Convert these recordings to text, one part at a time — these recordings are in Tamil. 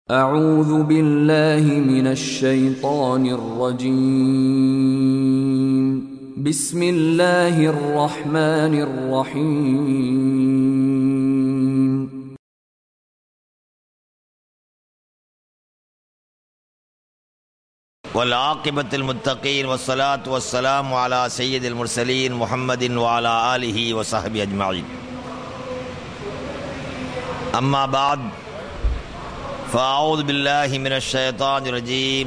أعوذ بالله من الشيطان الرجيم بسم الله الرحمن الرحيم والعاقبة المتقين والصلاة والسلام على سيد المرسلين محمد وعلى آله وصحبه أجمعين أما بعد فأعوذ بالله من الشيطان الرجيم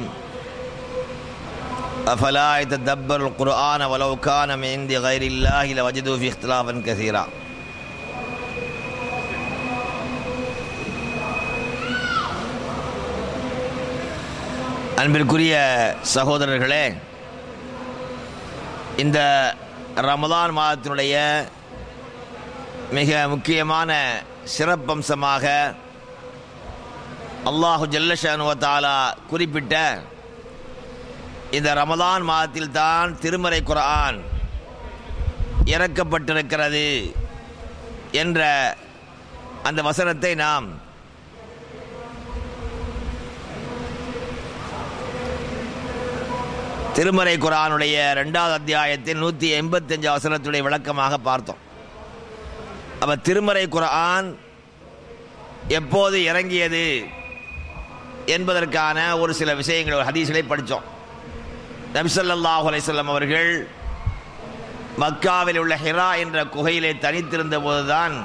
أفلا يتدبر القرآن ولو كان من عند غير الله لوجدوا فيه اختلافا كثيرا அன்பிற்குரிய சகோதரர்களே இந்த ரமதான் மாதத்தினுடைய மிக முக்கியமான சிறப்பம்சமாக அல்லாஹு ஜல்லஷானுவத்தாலா குறிப்பிட்ட இந்த ரமதான் மாதத்தில் தான் திருமறை குர்ஆன் இறக்கப்பட்டிருக்கிறது என்ற அந்த வசனத்தை நாம் திருமறை குரானுடைய ரெண்டாவது அத்தியாயத்தில் நூற்றி எண்பத்தஞ்சு வசனத்துடைய விளக்கமாக பார்த்தோம் அப்ப திருமறை குரான் எப்போது இறங்கியது என்பதற்கான ஒரு சில விஷயங்கள் ஒரு ஹதீஸ்களை படித்தோம் நபிசல்லாஹு அலையம் அவர்கள் மக்காவில் உள்ள ஹிரா என்ற குகையிலே தனித்திருந்த போதுதான்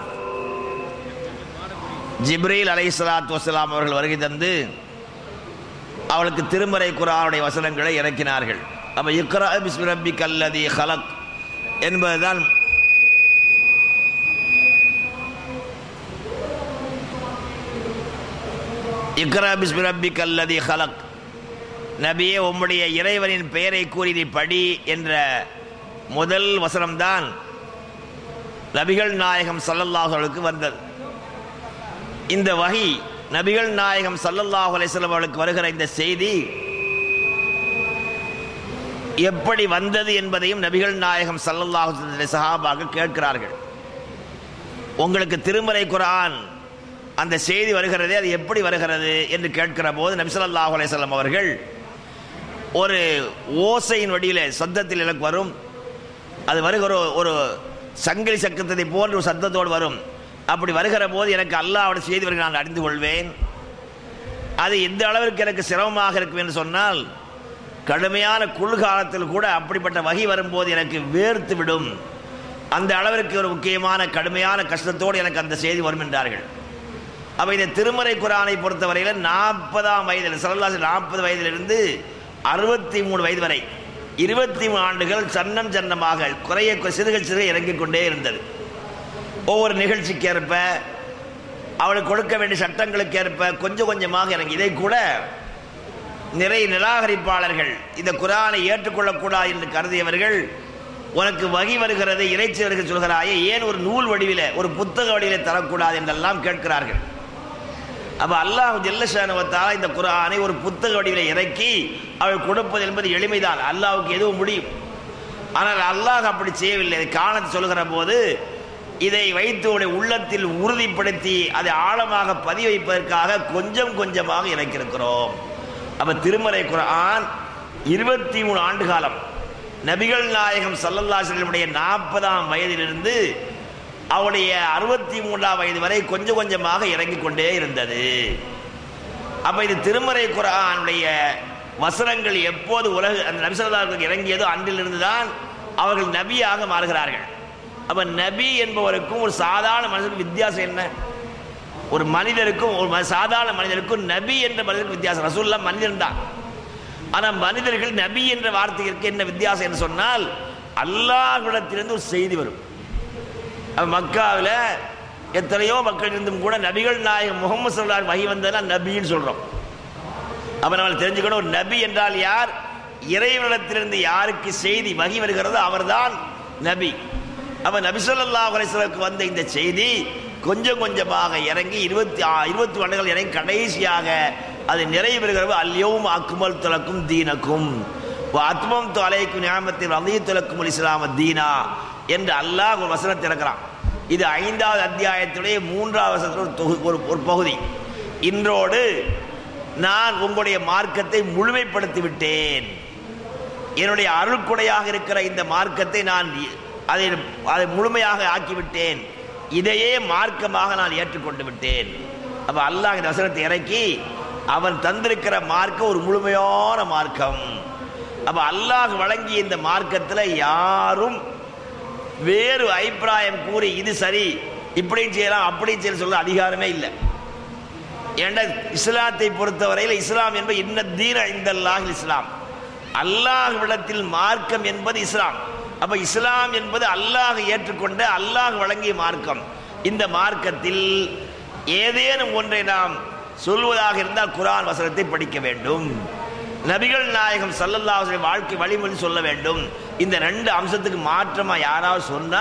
ஜிப்ரீல் அலை சலாத்து வசலாம் அவர்கள் வருகை தந்து அவளுக்கு திருமறை குரானுடைய வசனங்களை இறக்கினார்கள் அப்ப இக்ரா பிஸ்மி ரப்பி கல்லதி ஹலக் என்பதுதான் இக்ரா பிஸ்மி ரப்பி கல்லதி ஹலக் நபியே உம்முடைய இறைவனின் பெயரை கூறி நீ படி என்ற முதல் வசனம்தான் நபிகள் நாயகம் சல்லல்லாஹர்களுக்கு வந்தது இந்த வகை நபிகள் நாயகம் சல்லல்லாஹு அலையம் அவர்களுக்கு வருகிற இந்த செய்தி எப்படி வந்தது என்பதையும் நபிகள் நாயகம் சல்லல்லாஹு சஹாபாக கேட்கிறார்கள் உங்களுக்கு திருமறை குரான் அந்த செய்தி வருகிறதே அது எப்படி வருகிறது என்று கேட்கிற போது நபி சொல்லாஹு அலையம் அவர்கள் ஒரு ஓசையின் வடியில் சத்தத்தில் எனக்கு வரும் அது வருகிற ஒரு சங்கிலி சக்கரத்தை போன்ற ஒரு சத்தத்தோடு வரும் அப்படி வருகிற போது எனக்கு அல்லாவோட செய்தி வரை நான் அறிந்து கொள்வேன் அது எந்த அளவிற்கு எனக்கு சிரமமாக இருக்கும் என்று சொன்னால் கடுமையான குளிர்காலத்தில் கூட அப்படிப்பட்ட வகை வரும்போது எனக்கு வேர்த்து விடும் அந்த அளவிற்கு ஒரு முக்கியமான கடுமையான கஷ்டத்தோடு எனக்கு அந்த செய்தி வரும் என்றார்கள் அப்போ இந்த திருமறை குரானை பொறுத்தவரையில் நாற்பதாம் வயதில் சரலாசி நாற்பது வயதிலிருந்து அறுபத்தி மூணு வயது வரை இருபத்தி மூணு ஆண்டுகள் சன்னம் சன்னமாக குறைய சிறுக சிறுக இறங்கிக் கொண்டே இருந்தது ஒவ்வொரு நிகழ்ச்சிக்கு ஏற்ப அவளுக்கு கொடுக்க வேண்டிய சட்டங்களுக்கு ஏற்ப கொஞ்சம் கொஞ்சமாக இறங்கி இதை கூட நிறைய நிராகரிப்பாளர்கள் இந்த குரானை ஏற்றுக்கொள்ளக்கூடாது என்று கருதியவர்கள் உனக்கு வகி வருகிறது இறைச்சி வருகிறது சொல்கிறாயே ஏன் ஒரு நூல் வடிவில் ஒரு புத்தக வடிவில் தரக்கூடாது என்றெல்லாம் கேட்கிறார்கள் அப்ப அல்லாஹ் ஜெல்லஷானுவத்தால் இந்த குரானை ஒரு புத்தக வடிவில் இறக்கி அவள் கொடுப்பது என்பது எளிமைதான் அல்லாவுக்கு எதுவும் முடியும் ஆனால் அல்லாஹ் அப்படி செய்யவில்லை காலத்தை சொல்கிற போது இதை வைத்து உடைய உள்ளத்தில் உறுதிப்படுத்தி அதை ஆழமாக பதிய வைப்பதற்காக கொஞ்சம் கொஞ்சமாக இறக்கியிருக்கிறோம் அப்ப திருமறை குரான் இருபத்தி மூணு ஆண்டு காலம் நபிகள் நாயகம் சல்லல்லாசனுடைய நாற்பதாம் வயதிலிருந்து அவருடைய அறுபத்தி மூன்றாம் வயது வரை கொஞ்சம் கொஞ்சமாக இறங்கிக் கொண்டே இருந்தது அப்ப இது திருமறை குரானுடைய வசனங்கள் எப்போது உலக அந்த நபிசல்லாவுக்கு இறங்கியதோ அன்றிலிருந்து தான் அவர்கள் நபியாக மாறுகிறார்கள் அப்ப நபி என்பவருக்கும் ஒரு சாதாரண மனிதனுக்கு வித்தியாசம் என்ன ஒரு மனிதருக்கும் ஒரு சாதாரண மனிதருக்கும் நபி என்ற மனிதனுக்கு வித்தியாசம் ரசூல்லா மனிதன் தான் ஆனால் மனிதர்கள் நபி என்ற வார்த்தைக்கு என்ன வித்தியாசம் என்று சொன்னால் அல்லாஹ்விடத்திலிருந்து ஒரு செய்தி வரும் மக்காவில் எத்தனையோ மக்கள் இருந்தும் கூட நபிகள் நாயகம் முகமது சொல்லார் வகை வந்ததுனா நபின்னு சொல்றோம் அப்ப நம்ம தெரிஞ்சுக்கணும் ஒரு நபி என்றால் யார் இறைவனிடத்திலிருந்து யாருக்கு செய்தி வகி வருகிறதோ அவர்தான் நபி அப்ப நபிசல்லா அலிஸ்வருக்கு வந்த இந்த செய்தி கொஞ்சம் கொஞ்சமாக இறங்கி இருபத்தி இருபத்தி ஆண்டுகள் இறங்கி கடைசியாக அது நிறைவு பெறுகிறது அல்யோம் அக்மல் துலக்கும் தீனக்கும் அத்மம் தொலைக்கும் ஞாபகத்தில் ரதிய துலக்கும் இஸ்லாம தீனா என்று அல்லாஹ் ஒரு வசனத்தை இறக்கிறான் இது ஐந்தாவது அத்தியாயத்துடைய மூன்றாவது வசனத்தில் ஒரு தொகு ஒரு ஒரு பகுதி இன்றோடு நான் உங்களுடைய மார்க்கத்தை முழுமைப்படுத்தி விட்டேன் என்னுடைய அருள்குடையாக இருக்கிற இந்த மார்க்கத்தை நான் அதை அதை முழுமையாக ஆக்கிவிட்டேன் இதையே மார்க்கமாக நான் ஏற்றுக்கொண்டு விட்டேன் அப்ப அல்லாஹ் இந்த வசனத்தை இறக்கி அவன் தந்திருக்கிற மார்க்கம் ஒரு முழுமையான மார்க்கம் அப்ப அல்லாஹ் வழங்கிய இந்த மார்க்கத்தில் யாரும் வேறு அபிப்பிராயம் கூறி இது சரி இப்படியும் செய்யலாம் அப்படியும் செய்யலாம் சொல்ல அதிகாரமே இல்லை ஏன்னா இஸ்லாத்தை பொறுத்தவரையில் இஸ்லாம் என்பது இன்ன தீன இந்த இஸ்லாம் அல்லாஹ்விடத்தில் மார்க்கம் என்பது இஸ்லாம் அப்ப இஸ்லாம் என்பது அல்லாஹ் ஏற்றுக்கொண்ட அல்லாஹ் வழங்கிய மார்க்கம் இந்த மார்க்கத்தில் ஏதேனும் ஒன்றை நாம் சொல்வதாக இருந்தால் குரான் வசனத்தை படிக்க வேண்டும் நபிகள் நாயகம் சல்லல்லாஹு வாழ்க்கை வழிமொழி சொல்ல வேண்டும் இந்த ரெண்டு அம்சத்துக்கு மாற்றமா யாராவது சொன்னா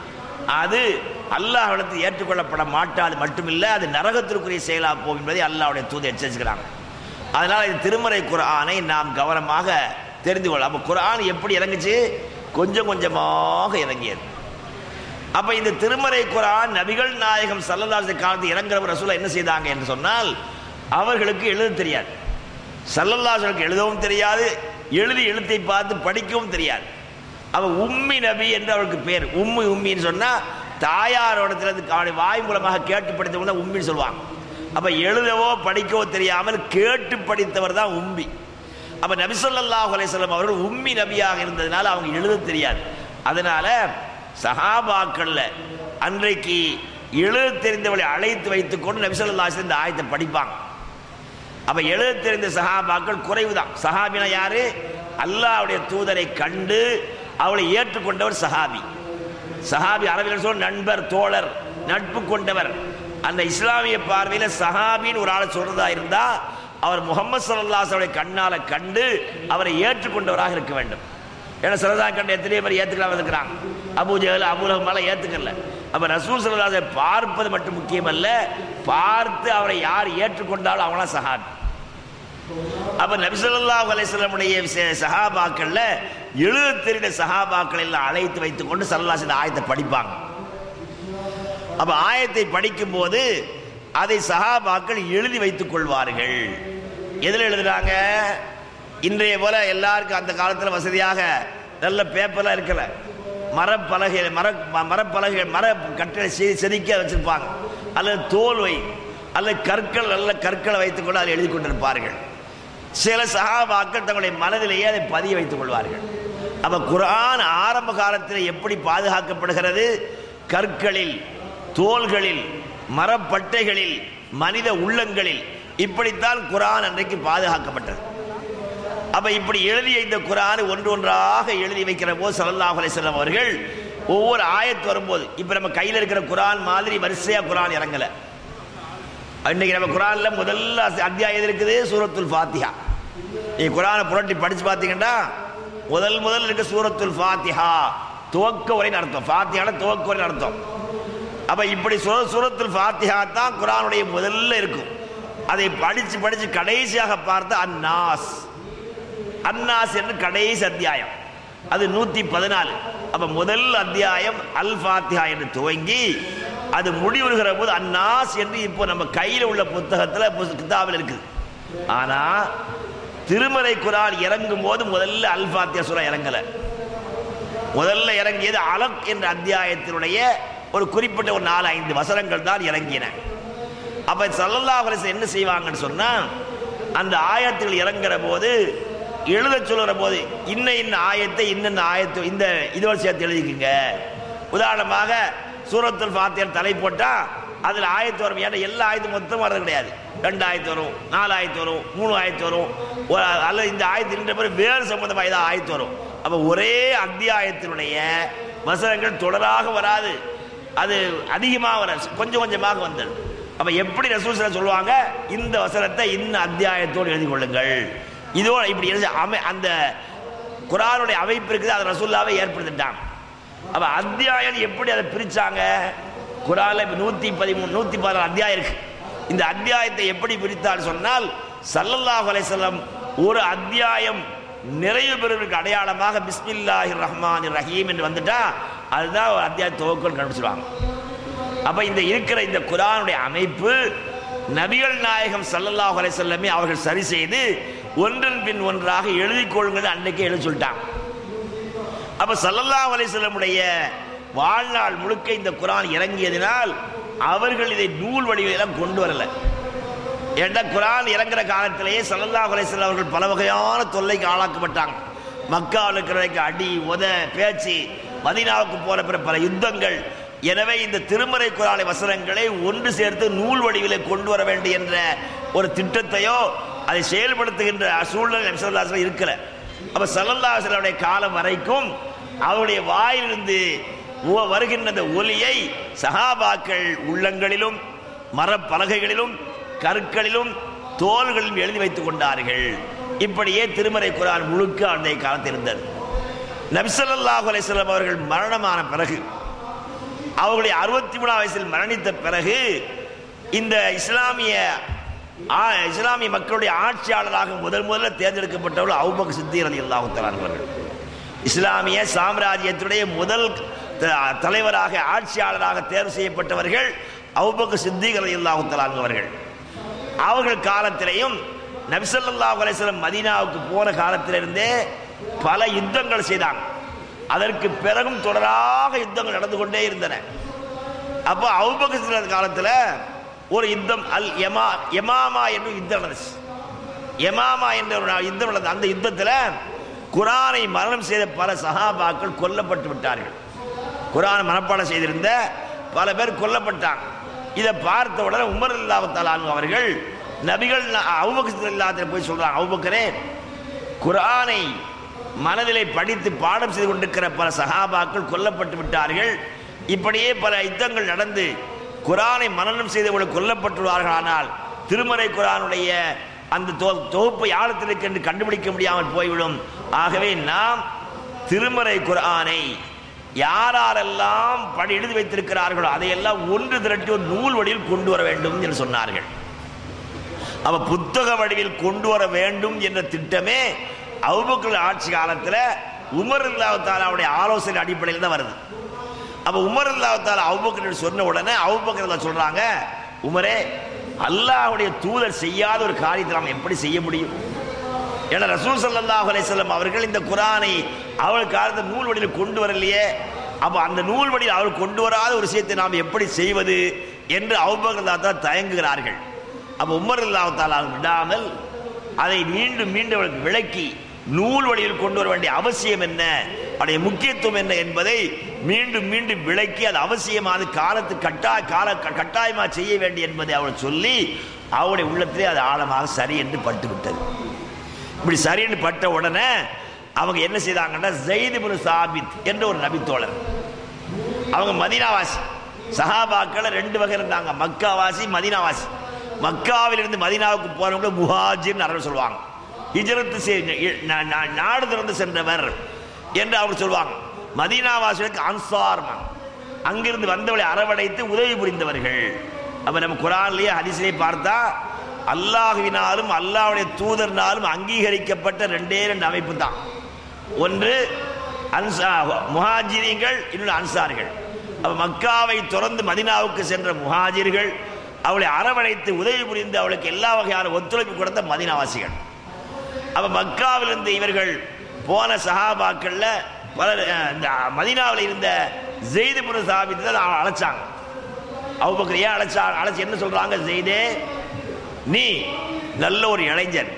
அது அல்லாஹ்விடத்தில் ஏற்றுக்கொள்ளப்பட மாட்டாது மட்டுமில்ல அது நரகத்திற்குரிய செயலா போகும் என்பதை அல்லாஹ்வுடைய தூது எச்சரிக்கிறாங்க அதனால இது திருமறை குரானை நாம் கவனமாக தெரிந்து கொள்ள அப்போ குரான் எப்படி இறங்குச்சு கொஞ்சம் கொஞ்சமாக இறங்கியது அப்ப இந்த திருமறை குரான் நபிகள் நாயகம் சல்லல்லாஹு காலத்து இறங்குறவர் ரசூலா என்ன செய்தாங்க என்று சொன்னால் அவர்களுக்கு எழுத தெரியாது சல்லல்லாஹுக்கு எழுதவும் தெரியாது எழுதி எழுத்தை பார்த்து படிக்கவும் தெரியாது அவ உம்மி நபி என்று அவருக்கு பேர் உம்மி உம்மின்னு சொன்னா தாயாரோடத்துல இருந்து அவருடைய வாய் மூலமாக கேட்டு படித்தவங்க தான் உம்மின்னு சொல்லுவாங்க அப்ப எழுதவோ படிக்கவோ தெரியாமல் கேட்டு படித்தவர் தான் உம்மி அப்ப நபிசல்லாஹு அலையம் அவர்கள் உம்மி நபியாக இருந்ததுனால அவங்க எழுத தெரியாது அதனால சஹாபாக்கள்ல அன்றைக்கு எழுத தெரிந்தவளை அழைத்து வைத்துக் கொண்டு நபிசல்லாஹ் இந்த ஆயத்தை படிப்பாங்க அப்ப எழுத தெரிந்த சஹாபாக்கள் குறைவுதான் சஹாபினா யாரு அல்லாஹ்வுடைய தூதரை கண்டு அவளை ஏற்றுக்கொண்டவர் சஹாபி சஹாபி அரபியில் சொல் நண்பர் தோழர் நட்பு கொண்டவர் அந்த இஸ்லாமிய பார்வையில் சஹாபின்னு ஒரு ஆளை சொல்றதா இருந்தா அவர் முகமது சல்லாஹோடைய கண்ணால கண்டு அவரை ஏற்றுக்கொண்டவராக இருக்க வேண்டும் ஏன்னா சிலதா கண்டு எத்தனையோ பேர் ஏத்துக்கலாம் இருக்கிறாங்க அபூஜகல் அபூலகமெல்லாம் ஏத்துக்கல அப்ப ரசூல் சல்லாஹை பார்ப்பது மட்டும் முக்கியமல்ல பார்த்து அவரை யார் ஏற்றுக்கொண்டாலும் அவங்களாம் சஹாபி அப்ப நபிசல்லாஹ் அலைசல்லமுடைய சஹாபாக்கள்ல எழுத தெரிந்த சஹாபாக்கள் எல்லாம் அழைத்து வைத்துக் கொண்டு சல்லாஸ் இந்த ஆயத்தை படிப்பாங்க அப்ப ஆயத்தை படிக்கும் போது அதை சஹாபாக்கள் எழுதி வைத்துக் கொள்வார்கள் எதில் எழுதுறாங்க இன்றைய போல எல்லாருக்கும் அந்த காலத்தில் வசதியாக நல்ல பேப்பர்லாம் இருக்கல மரப்பலகை மர மரப்பலகை மர கட்டளை செதுக்கி வச்சிருப்பாங்க அல்லது தோல் வை அல்லது கற்கள் நல்ல கற்களை வைத்துக்கொண்டு அதில் எழுதி கொண்டிருப்பார்கள் சில சகாபாக்கள் தங்களுடைய மனதிலேயே அதை பதிய வைத்துக் கொள்வார்கள் அப்ப குரான் ஆரம்ப காலத்தில் எப்படி பாதுகாக்கப்படுகிறது கற்களில் தோள்களில் மரப்பட்டைகளில் மனித உள்ளங்களில் இப்படித்தான் குரான் அன்றைக்கு பாதுகாக்கப்பட்டது அப்ப இப்படி எழுதிய இந்த குரான் ஒன்று ஒன்றாக எழுதி வைக்கிற போது சல்லாஹ் அலிஸ்லாம் அவர்கள் ஒவ்வொரு ஆயத்து வரும்போது இப்ப நம்ம கையில் இருக்கிற குரான் மாதிரி வரிசையா குரான் இறங்கல இன்னைக்கு நம்ம குரான்ல முதல்ல அத்தியாயம் இருக்குது சூரத்துல் ஃபாத்திஹா நீ குரானை புரட்டி படிச்சு பார்த்தீங்கன்னா முதல் முதல் இருக்க சூரத்துல் ஃபாத்திஹா துவக்க உரை அர்த்தம் ஃபாத்தியான துவக்க உரை அர்த்தம் அப்ப இப்படி சூரத்துல் ஃபாத்திஹா தான் குரானுடைய முதல்ல இருக்கும் அதை படிச்சு படிச்சு கடைசியாக பார்த்த அன்னாஸ் அன்னாஸ் என்று கடைசி அத்தியாயம் அது நூத்தி பதினாலு அப்ப முதல் அத்தியாயம் அல் ஃபாத்திஹா என்று துவங்கி அது முடிவுறுகிற போது அன்னாஸ் என்று இப்போ நம்ம கையில் உள்ள புத்தகத்தில் கிதாபில் இருக்குது ஆனா திருமலை குரான் இறங்கும் போது முதல்ல அல் ஃபாத்தியா சுரா இறங்கல முதல்ல இறங்கியது அலக் என்ற அத்தியாயத்தினுடைய ஒரு குறிப்பிட்ட ஒரு நாலு ஐந்து வசனங்கள் தான் இறங்கின அப்ப சல்லல்லாஹ் அலிஸ் என்ன செய்வாங்கன்னு சொன்னா அந்த ஆயத்தில் இறங்குற போது எழுத சொல்லுற போது இன்ன இன்ன ஆயத்தை இன்னென்ன ஆயத்தை இந்த இதோடு சேர்த்து எழுதிக்குங்க உதாரணமாக சூரத்துல் ஃபாத்தியர் தலை போட்டா அதில் ஆயத்து வரும் ஏன்னா எல்லா ஆயத்தும் மொத்தம் வர்றது கிடையாது ரெண்டு ஆயத்து வரும் நாலு ஆயத்து வரும் மூணு ஆயத்து வரும் அல்ல இந்த ஆயத்து நின்ற பிறகு வேறு சம்பந்தமாக ஏதாவது ஆயத்து வரும் அப்போ ஒரே அத்தியாயத்தினுடைய வசனங்கள் தொடராக வராது அது அதிகமாக வர கொஞ்சம் கொஞ்சமாக வந்தது அப்ப எப்படி ரசூல் சொல்லுவாங்க இந்த வசனத்தை இந்த அத்தியாயத்தோடு எழுதி கொள்ளுங்கள் இதோட இப்படி எழுதி அமை அந்த குரானுடைய அமைப்பு இருக்குது அதை ரசூல்லாவே ஏற்படுத்திட்டாங்க அப்ப அத்தியாயம் எப்படி அதை பிரிச்சாங்க குரான்ல இப்ப நூத்தி பதிமூணு நூத்தி பதினாறு அத்தியாயம் இருக்கு இந்த அத்தியாயத்தை எப்படி பிரித்தால் சொன்னால் சல்லல்லாஹு அலைஹிஸ்ஸலாம் ஒரு அத்தியாயம் நிறைவு பெறுவதற்கு அடையாளமாக பிஸ்மில்லாஹி ரஹ்மான் ரஹீம் என்று வந்துட்டா அதுதான் ஒரு அத்தியாய துவக்கம் கண்டுபிடிச்சிருவாங்க அப்ப இந்த இருக்கிற இந்த குரானுடைய அமைப்பு நபிகள் நாயகம் ஸல்லல்லாஹு அலைஹி வஸல்லமே அவர்கள் சரி செய்து ஒன்றன் பின் ஒன்றாக எழுதிக் கொள்ளுங்கள் அன்னைக்கே எழுதி சொல்லிட்டாங்க அப்ப ஸல்லல்லாஹு அலைஹி வஸல்லமுடைய வாழ்நாள் முழுக்க இந்த குர்ஆன் இறங்கியதினால் அவர்கள் இதை நூல் வடிவிலாம் கொண்டு வரல ஏன்னா குர்ஆன் இறங்குற காலத்திலேயே ஸல்லல்லாஹு அலைஹி வஸல்லம் அவர்கள் பல வகையான தொல்லைக்கு ஆளாக்கப்பட்டாங்க மக்காவில் இருக்கிறவங்க அடி உத பேச்சு மதீனாவுக்கு போன பிற பல யுத்தங்கள் எனவே இந்த திருமறை குரானை வசனங்களை ஒன்று சேர்த்து நூல் வடிவிலே கொண்டு வர வேண்டும் என்ற ஒரு திட்டத்தையோ அதை செயல்படுத்துகின்ற சூழ்நிலை நபி ஸல்லல்லாஹு அலைஹி வஸல்லம் இருக்கல அப்ப ஸல்லல்லாஹு அலைஹி வஸல்லம் காலம் வரைக்கும் அவருடைய வாயிலிருந்து உ- வருகின்ற அந்த ஒலியை சஹாபாக்கள் உள்ளங்களிலும் மரப்பலகைகளிலும் கற்களிலும் தோள்களிலும் எழுதி வைத்துக் கொண்டார்கள் இப்படியே திருமறை குரான் முழுக்க அன்றைய காலத்தில் இருந்தது நபிசல்லாஹு அலைஹிஸ்ஸலாம் அவர்கள் மரணமான பிறகு அவர்களுடைய அறுபத்தி மூணாம் வயசில் மரணித்த பிறகு இந்த இஸ்லாமிய ஆ- இஸ்லாமிய மக்களுடைய ஆட்சியாளராக முதல் முதல்ல தேர்ந்தெடுக்கப்பட்டவர்கள் அவுபக் சித்தி அலி அவர்கள் இஸ்லாமிய சாம்ராஜ்யத்துடைய முதல் த- தலைவராக ஆட்சியாளராக தேர்வு செய்யப்பட்டவர்கள் அவுபக் சித்திக் அலி அவர்கள் அவர்கள் காலத்திலேயும் நபிசல்லாஹு அலைஹிஸ்ஸலாம் மதீனாவுக்கு போன காலத்திலிருந்தே பல யுத்தங்கள் செய்தாங்க அதற்கு பிறகும் தொடராக யுத்தங்கள் நடந்து கொண்டே இருந்தன அப்போ அவுபக்கர் காலத்தில் ஒரு யுத்தம் அல் யமா யமாமா என்று யுத்தம் நடந்துச்சு யமாமா என்ற ஒரு யுத்தம் நடந்தது அந்த யுத்தத்தில் குரானை மரணம் செய்த பல சஹாபாக்கள் கொல்லப்பட்டு விட்டார்கள் குரானை மனப்பாடம் செய்திருந்த பல பேர் கொல்லப்பட்டாங்க இதை பார்த்த உடனே உமர் இல்லாவத்தாலான் அவர்கள் நபிகள் அவுபக்கத்தில் இல்லாத போய் சொல்றாங்க அவுபக்கரே குரானை மனதிலே படித்து பாடம் செய்து கொண்டிருக்கிற பல சஹாபாக்கள் கொல்லப்பட்டு விட்டார்கள் இப்படியே பல யுத்தங்கள் நடந்து குரானை மனனம் செய்தவர்கள் கொல்லப்பட்டுள்ளார்கள் ஆனால் திருமறை குரானுடைய அந்த தொ- தொகுப்பை ஆழத்திற்கு என்று கண்டுபிடிக்க முடியாமல் போய்விடும் ஆகவே நாம் திருமறை குரானை யாரெல்லாம் படி எழுதி வைத்திருக்கிறார்களோ அதையெல்லாம் ஒன்று திரட்டி ஒரு நூல் வடிவில் கொண்டு வர வேண்டும் என்று சொன்னார்கள் அவ புத்தக வடிவில் கொண்டு வர வேண்டும் என்ற திட்டமே அவுபக்கர் ஆட்சி காலத்தில் உமர் இல்லாவத்தாலாவுடைய ஆலோசனை அடிப்படையில் தான் வருது அப்ப உமர் இல்லாவத்தால அவுபக்கர் சொன்ன உடனே அவுபக்கர் சொல்றாங்க உமரே அல்லாஹ்வுடைய தூதர் செய்யாத ஒரு காரியத்தை நாம் எப்படி செய்ய முடியும் ஏன்னா ரசூல் ஸல்லல்லாஹு அலைஹி வஸல்லம் அவர்கள் இந்த குரானை அவள் காலத்து நூல் வடிவில் கொண்டு வரலையே அப்ப அந்த நூல் வடிவில் அவள் கொண்டு வராத ஒரு விஷயத்தை நாம் எப்படி செய்வது என்று அவுபக்கர் தான் தயங்குகிறார்கள் அப்ப உமர் இல்லாவத்தால் விடாமல் அதை மீண்டும் மீண்டும் அவளுக்கு விளக்கி நூல் வழியில் கொண்டு வர வேண்டிய அவசியம் என்ன அதனுடைய முக்கியத்துவம் என்ன என்பதை மீண்டும் மீண்டும் விளக்கி அது அவசியமான காலத்து கட்டாய கால கட்டாயமா செய்ய வேண்டிய என்பதை அவள் சொல்லி அவளுடைய உள்ளத்திலே அது ஆழமாக சரி என்று பட்டு விட்டது இப்படி சரின்னு பட்ட உடனே அவங்க என்ன செய்தாங்கன்னா ஜெயித் இப்னு சாபித் என்ற ஒரு நபித்தோழர் அவங்க மதீனாவாசி சஹாபாக்கள் ரெண்டு வகை இருந்தாங்க மக்காவாசி மதீனாவாசி மக்காவிலிருந்து மதீனாவுக்கு போறவங்க முஹாஜிர் அரபு சொல்லுவாங்க ஹிஜரத்து செய்- நா- நா- நாடு திறந்து சென்றவர் என்று அவர் சொல்லுவாங்க மதீனாவாசிகளுக்கு அன்சார் அங்கிருந்து வந்தவளை அரவணைத்து உதவி புரிந்தவர்கள் அப்ப நம்ம குரான்லயே ஹதீஸ்லயே பார்த்தா அல்லாஹ்வினாலும் அல்லாஹ்வுடைய தூதர்னாலும் அங்கீகரிக்கப்பட்ட ரெண்டே ரெண்டு அமைப்பு தான் ஒன்று அன்சா முஹாஜிரிங்கள் இன்னொன்று அன்சார்கள் அப்ப மக்காவை தொடர்ந்து மதினாவுக்கு சென்ற முஹாஜிர்கள் அவளை அரவணைத்து உதவி புரிந்து அவளுக்கு எல்லா வகையான ஒத்துழைப்பு கொடுத்த மதினாவாசிகள் அப்ப மக்காவிலிருந்து இவர்கள் போன சஹாபாக்கள்ல பலர் அஹ், இந்த மதினாவில் இருந்த ஜெய்துபுர சாபித்து தான் அவனை அழைச்சாங்க அவுபக்கர் ஏன் அழைச்சா அழைச்சு என்ன சொல்றாங்க ஜெய்தே நீ நல்ல ஒரு இளைஞன்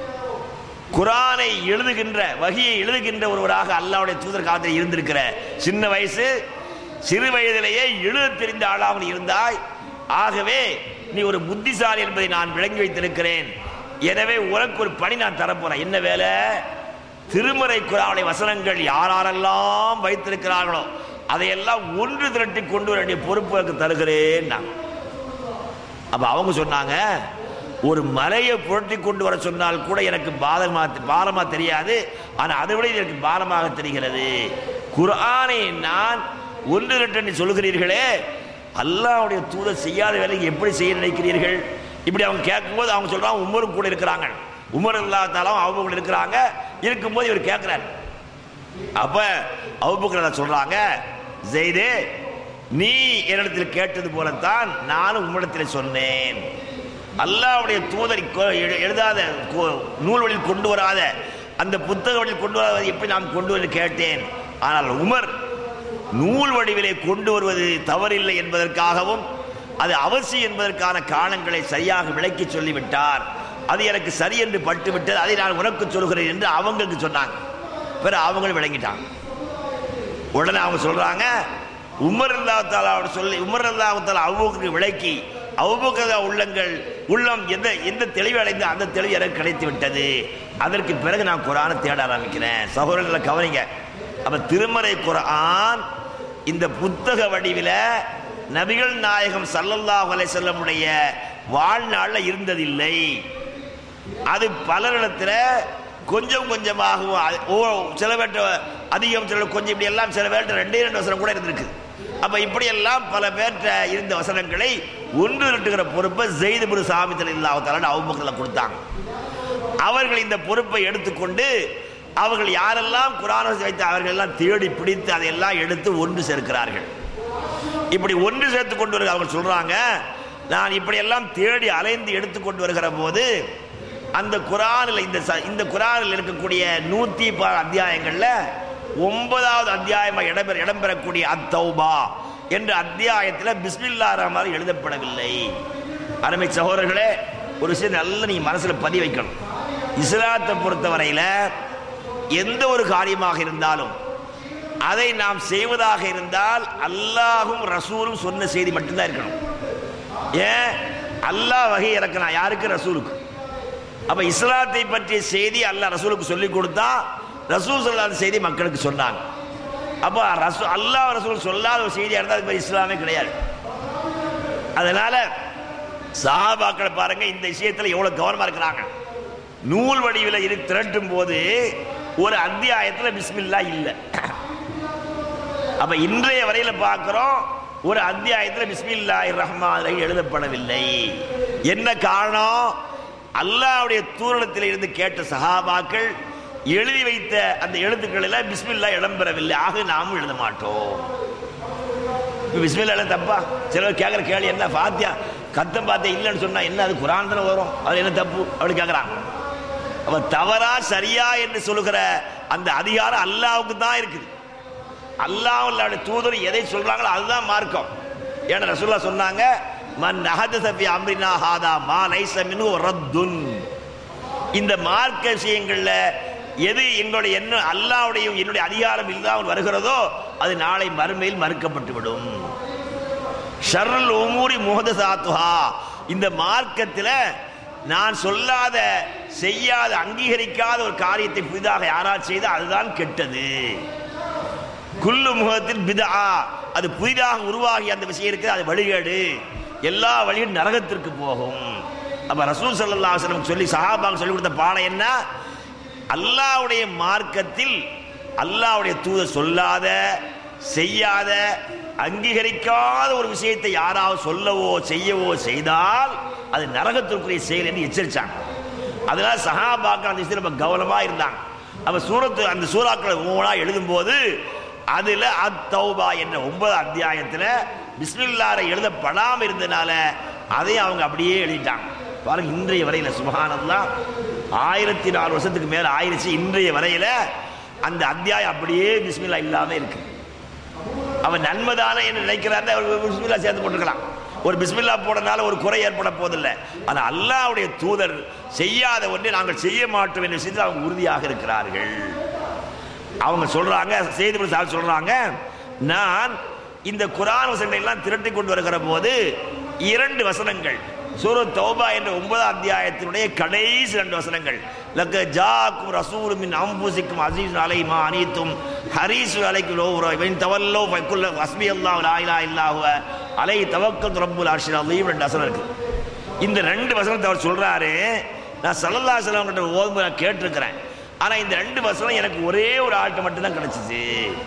குரானை எழுதுகின்ற வகியை எழுதுகின்ற ஒருவராக அல்லாவுடைய தூதர் காலத்தில் இருந்திருக்கிற சின்ன வயசு சிறு வயதிலேயே எழுத தெரிந்த ஆளாக நீ இருந்தாய் ஆகவே நீ ஒரு புத்திசாலி என்பதை நான் விளங்கி வைத்திருக்கிறேன் எனவே உனக்கு ஒரு பணி நான் தரப்போறேன் என்ன வேலை திருமறை குரானுடைய வசனங்கள் யாரெல்லாம் வைத்திருக்கிறார்களோ அதையெல்லாம் ஒன்று திரட்டி கொண்டு வர வேண்டிய பொறுப்பு எனக்கு தருகிறேன் நான் அப்ப அவங்க சொன்னாங்க ஒரு மலையை புரட்டி கொண்டு வர சொன்னால் கூட எனக்கு பாதமா பாரமா தெரியாது ஆனா அதை விட இது எனக்கு பாரமாக தெரிகிறது குர்ஆனை நான் ஒன்று ரெண்டு என்று சொல்லுகிறீர்களே அல்லாஹ்வுடைய தூதர் செய்யாத வேலையை எப்படி செய்ய நினைக்கிறீர்கள் இப்படி அவங்க கேட்கும்போது அவங்க சொல்றாங்க உமரும் கூட இருக்கிறாங்க உமர் இல்லாதாலும் அவங்க கூட இருக்கிறாங்க இருக்கும்போது இவர் கேட்கிறார் அப்ப அவுபக்கர் சொல்றாங்க ஜெய்தே நீ என்னிடத்தில் கேட்டது போலத்தான் நானும் உம்மிடத்தில் சொன்னேன் அல்லாஹ்வுடைய தூதர் கொ- எழு- எழுதாத கொ- நூல்களில் கொண்டு வராத அந்த புத்தக வழியில் கொண்டு வராத எப்படி நாம் கொண்டு வந்து கேட்டேன் ஆனால் உமர் நூல் வடிவிலே கொண்டு வருவது தவறில்லை என்பதற்காகவும் அது அவசியம் என்பதற்கான காரணங்களை சரியாக விளக்கி சொல்லிவிட்டார் அது எனக்கு சரி என்று பட்டுவிட்டது அதை நான் உனக்கு சொல்கிறேன் என்று அவங்களுக்கு சொன்னாங்க பிறகு அவங்களும் விளங்கிட்டாங்க உடனே அவங்க சொல்றாங்க உமர் அல்லாத்தால சொல்லி உமர் அல்லாத்தால அவ்வளவுக்கு விளக்கி அவ்வளவு உள்ளங்கள் உள்ளம் எந்த எந்த தெளிவு அடைந்து அந்த தெளிவு எனக்கு கிடைத்து விட்டது அதற்கு பிறகு நான் குரானை தேட ஆரம்பிக்கிறேன் சகோதரர்களை கவனிங்க அப்ப திருமறை குரான் இந்த புத்தக வடிவில நபிகள் நாயகம் ஸல்லல்லாஹு அலைஹி வஸல்லமுடைய வாழ்நாள்ல இருந்ததில்லை அது பலரிடத்துல கொஞ்சம் கொஞ்சமாகவும் அது- ஓ சில பேர்ட்ட அதிகம் சில கொஞ்சம் இப்படி எல்லாம் சில பேர்ட்ட ரெண்டே ரெண்டு வசனம் கூட இருந்திருக்கு அப்ப இப்படி எல்லாம் பல பேர்ட்ட இருந்த வசனங்களை ஒன்று திரட்டுகிற பொறுப்பை ஜெயிதுபுரு சாமித்தல் இல்லாவத்தால அவமக்களை கொடுத்தாங்க அவர்கள் இந்த பொறுப்பை எடுத்துக்கொண்டு அவர்கள் யாரெல்லாம் குரானை வைத்து அவர்கள் எல்லாம் தேடி பிடித்து அதையெல்லாம் எடுத்து ஒன்று சேர்க்கிறார்கள் இப்படி ஒன்று சேர்த்து கொண்டு வருகிற அவங்க சொல்றாங்க நான் இப்படி எல்லாம் தேடி அலைந்து எடுத்து கொண்டு வருகிற போது அந்த குரானில் இந்த ச- இந்த குரானில் இருக்கக்கூடிய நூத்தி ப- அத்தியாயங்கள்ல ஒன்பதாவது அத்தியாயமா இடம்பெற இடம்பெறக்கூடிய அத்தௌபா என்ற அத்தியாயத்தில் பிஸ்மில்லா ரஹ்மான் எழுதப்படவில்லை அருமை சகோதரர்களே ஒரு விஷயம் நல்ல நீ மனசுல பதிய வைக்கணும் இஸ்லாத்தை பொறுத்தவரையில எந்த ஒரு காரியமாக இருந்தாலும் அதை நாம் செய்வதாக இருந்தால் அல்லாஹும் ரசூலும் சொன்ன செய்தி மட்டும்தான் இருக்கணும் ஏன் அல்லாஹ் வகை இறக்கணும் யாருக்கு ரசூலுக்கு அப்ப இஸ்லாத்தை பற்றிய செய்தி அல்லாஹ் ரசூலுக்கு சொல்லி கொடுத்தா ரசூல் சொல்லாத செய்தி மக்களுக்கு சொன்னாங்க அப்ப ரசூ அல்லாஹ் ரசூல் சொல்லாத ஒரு செய்தியா இருந்தால் அது மாதிரி இஸ்லாமே கிடையாது அதனால சஹாபாக்களை பாருங்க இந்த விஷயத்துல எவ்வளவு கவனமா இருக்கிறாங்க நூல் வடிவில் இரு திரட்டும் போது ஒரு அத்தியாயத்துல பிஸ்மில்லா இல்லை அப்ப இன்றைய வரையில பார்க்கிறோம் ஒரு அத்தியாயத்தில் பிஸ்மில்லாஹி ரஹ்மான் ரஹீம் எழுதப்படவில்லை என்ன காரணம் அல்லாஹ்வுடைய தூரணத்தில் இருந்து கேட்ட சஹாபாக்கள் எழுதி வைத்த அந்த எழுத்துக்கள் எல்லாம் பிஸ்மில்லா இடம்பெறவில்லை ஆக நாமும் எழுத மாட்டோம் இப்ப பிஸ்மில்லா எல்லாம் தப்பா சிலர் கேட்குற கேள்வி என்ன பாத்தியா கத்தம் பார்த்தா இல்லைன்னு சொன்னா என்ன அது குரான் தானே வரும் அது என்ன தப்பு அப்படி கேட்குறாங்க அப்ப தவறா சரியா என்று சொல்லுகிற அந்த அதிகாரம் அல்லாவுக்கு தான் இருக்குது அல்லாஹ்வுடைய தூதர் எதை சொல்றாங்களோ அதுதான் மார்க்கம் ஏன்னா ரசூல்லா சொன்னாங்க மன் நஹதஸ ஃபி அம்ரினா ஹாதா மா லைஸ மின்ஹு ரத்துன் இந்த மார்க்க விஷயங்கள்ல எது எங்களுடைய என்ன அல்லாஹ்வுடைய என்னுடைய அதிகாரம் இல்லாமல் வருகிறதோ அது நாளை மறுமையில் மறுக்கப்பட்டு விடும் ஷர்ருல் உமூரி முஹதசாத்துஹா இந்த மார்க்கத்தில் நான் சொல்லாத செய்யாத அங்கீகரிக்காத ஒரு காரியத்தை புதிதாக யாரால் செய்தால் அதுதான் கெட்டது குல்லு முகத்தில் பிதா அது புதிதாக உருவாகி அந்த விஷயம் இருக்குது அது வழிகேடு எல்லா வழியும் நரகத்திற்கு போகும் அப்ப ரசூல் ஸல்லல்லாஹு அலைஹி வஸல்லம் சொல்லி சஹாபாங்க சொல்லி கொடுத்த பாடம் என்ன அல்லாஹ்வுடைய மார்க்கத்தில் அல்லாஹ்வுடைய தூதர் சொல்லாத செய்யாத அங்கீகரிக்காத ஒரு விஷயத்தை யாராவது சொல்லவோ செய்யவோ செய்தால் அது நரகத்திற்குரிய செயல் என்று எச்சரிச்சாங்க அதனால சஹாபாக்கள் அந்த விஷயத்தில் ரொம்ப கவனமா இருந்தாங்க அப்ப சூரத்து அந்த சூறாக்களை ஒவ்வொன்றா எழுதும்போது அதுல அத்தௌபா என்ற ஒன்பது அத்தியாயத்துல பிஸ்மில்லாரை எழுதப்படாம இருந்தனால அதையும் அவங்க அப்படியே எழுதிட்டாங்க பாருங்க இன்றைய வரையில சுபஹானல்லாஹ் ஆயிரத்தி நாலு வருஷத்துக்கு மேல ஆயிருச்சு இன்றைய வரையில அந்த அத்தியாயம் அப்படியே பிஸ்மில்லா இல்லாம இருக்கு அவன் நன்மைதானே என்று நினைக்கிறாரு அவர் பிஸ்மில்லா சேர்த்து போட்டுக்கலாம் ஒரு பிஸ்மில்லா போடனால ஒரு குறை ஏற்பட போதில்லை ஆனா அல்லாஹ்வுடைய தூதர் செய்யாத ஒன்றை நாங்கள் செய்ய மாட்டோம் என்ற விஷயத்தில் அவங்க உறுதியாக இருக்கிறார்கள் அவங்க சொல்றாங்க செய்தி சார் சொல்றாங்க நான் இந்த குரான் வசனங்களை எல்லாம் திரட்டி கொண்டு வருகிற போது இரண்டு வசனங்கள் சூரத் தௌபா என்ற ஒன்பதாம் அத்தியாயத்தினுடைய கடைசி ரெண்டு வசனங்கள் லக்க ஜாக்கும் ரசூல் மின் அம்புசிக்கும் அசீஸ் அலைமா அனீத்தும் ஹரீசு அலைக்கு லோவுரோ இவன் தவல்லோ ஃபைக்குல்ல ஹஸ்பி அல்லாஹ் லா இலாஹ இல்லாஹுவ அலை தவக்கல் ரப்புல் அர்ஷில் அலீம் ரெண்டு வசனம் இருக்கு இந்த ரெண்டு வசனத்தை அவர் சொல்றாரு நான் சல்லல்லா செல்லம் கிட்ட ஓதும்போது நான் கேட்டிருக்கிறேன் ஆனா இந்த ரெண்டு வசனம் எனக்கு ஒரே ஒரு ஆள்கிட்ட மட்டும்தான் கிடைச்சிச்சு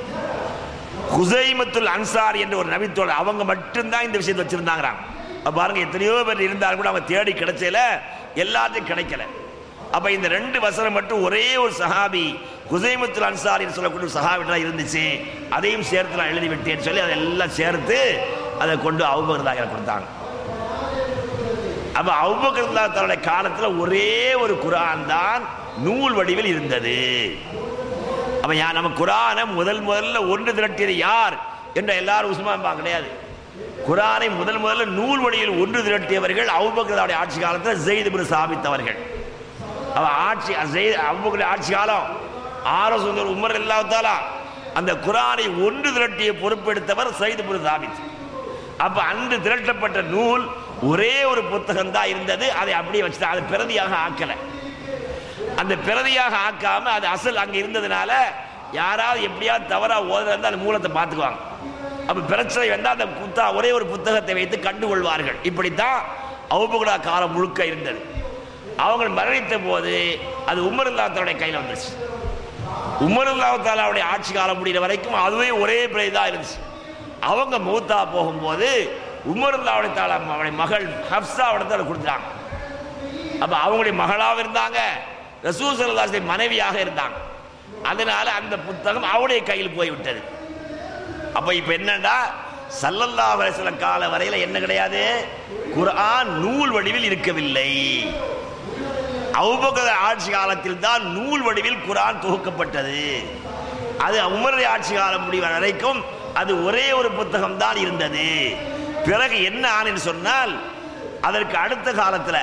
ஹுசைமத்துல் அன்சார் என்ற ஒரு நபித்தோட அவங்க மட்டும்தான் இந்த விஷயத்தை வச்சிருந்தாங்கிறாங்க அப்ப பாருங்க எத்தனையோ பேர் இருந்தாலும் கூட அவங்க தேடி கிடைச்சல எல்லாத்தையும் கிடைக்கல அப்ப இந்த ரெண்டு வசனம் மட்டும் ஒரே ஒரு சஹாபி ஹுசைமத்துல் அன்சார் என்று சொல்லக்கூடிய ஒரு சஹாபி தான் இருந்துச்சு அதையும் சேர்த்து நான் எழுதி விட்டேன்னு சொல்லி அதெல்லாம் சேர்த்து அதை கொண்டு அவங்க எனக்கு கொடுத்தாங்க அப்ப அவுபக்கர் தன்னுடைய காலத்துல ஒரே ஒரு குரான் தான் நூல் வடிவில் இருந்தது அப்ப யா நம்ம குரானை முதல் முதல்ல ஒன்று திரட்டியது யார் என்ற எல்லாரும் உஸ்மான் பா கிடையாது குரானை முதல் முதல்ல நூல் வடிவில் ஒன்று திரட்டியவர்கள் அவுபக்கருடைய ஆட்சி காலத்தில் ஜெயித் பின் சாபித் அவர்கள் அவ ஆட்சி ஜெயித் அவுபக்கருடைய ஆட்சி காலம் ஆரோ சுந்தர் உமர் இல்லாத்தாலா அந்த குரானை ஒன்று திரட்டிய பொறுப்பெடுத்தவர் சைது பின் சாபித் அப்ப அன்று திரட்டப்பட்ட நூல் ஒரே ஒரு புத்தகம் தான் இருந்தது அதை அப்படியே வச்சுட்டு அதை பிரதியாக ஆக்கலை அந்த பிரதியாக ஆக்காம அது அசல் அங்க இருந்ததுனால யாராவது எப்படியாவது தவறா ஓதுறதா அந்த மூலத்தை பார்த்துக்குவாங்க அப்ப பிரச்சனை வந்தா அந்த புத்தா ஒரே ஒரு புத்தகத்தை வைத்து கண்டுகொள்வார்கள் இப்படித்தான் அவுபகுடா காலம் முழுக்க இருந்தது அவங்க மரணித்த போது அது உமருல்லாத்தனுடைய கையில் வந்துருச்சு உமருல்லாத்தாலாவுடைய ஆட்சி காலம் முடிகிற வரைக்கும் அதுவே ஒரே பிரதி தான் இருந்துச்சு அவங்க மூத்தா போகும்போது உமருல்லாவுடைய தாலா அவருடைய மகள் ஹப்சா இடத்துல கொடுத்தாங்க அப்ப அவங்களுடைய மகளாக இருந்தாங்க ரசூல் சல்லாஸை மனைவியாக இருந்தாங்க அதனால அந்த புத்தகம் அவருடைய கையில் போய்விட்டது அப்ப இப்ப என்னடா சல்லல்லா வயசுல கால வரையில என்ன கிடையாது குர்ஆன் நூல் வடிவில் இருக்கவில்லை அவுபக்கர் ஆட்சி காலத்தில் தான் நூல் வடிவில் குர்ஆன் தொகுக்கப்பட்டது அது உமருடைய ஆட்சி காலம் முடிவு வரைக்கும் அது ஒரே ஒரு புத்தகம் தான் இருந்தது பிறகு என்ன ஆனன்னு சொன்னால் அதற்கு அடுத்த காலத்தில்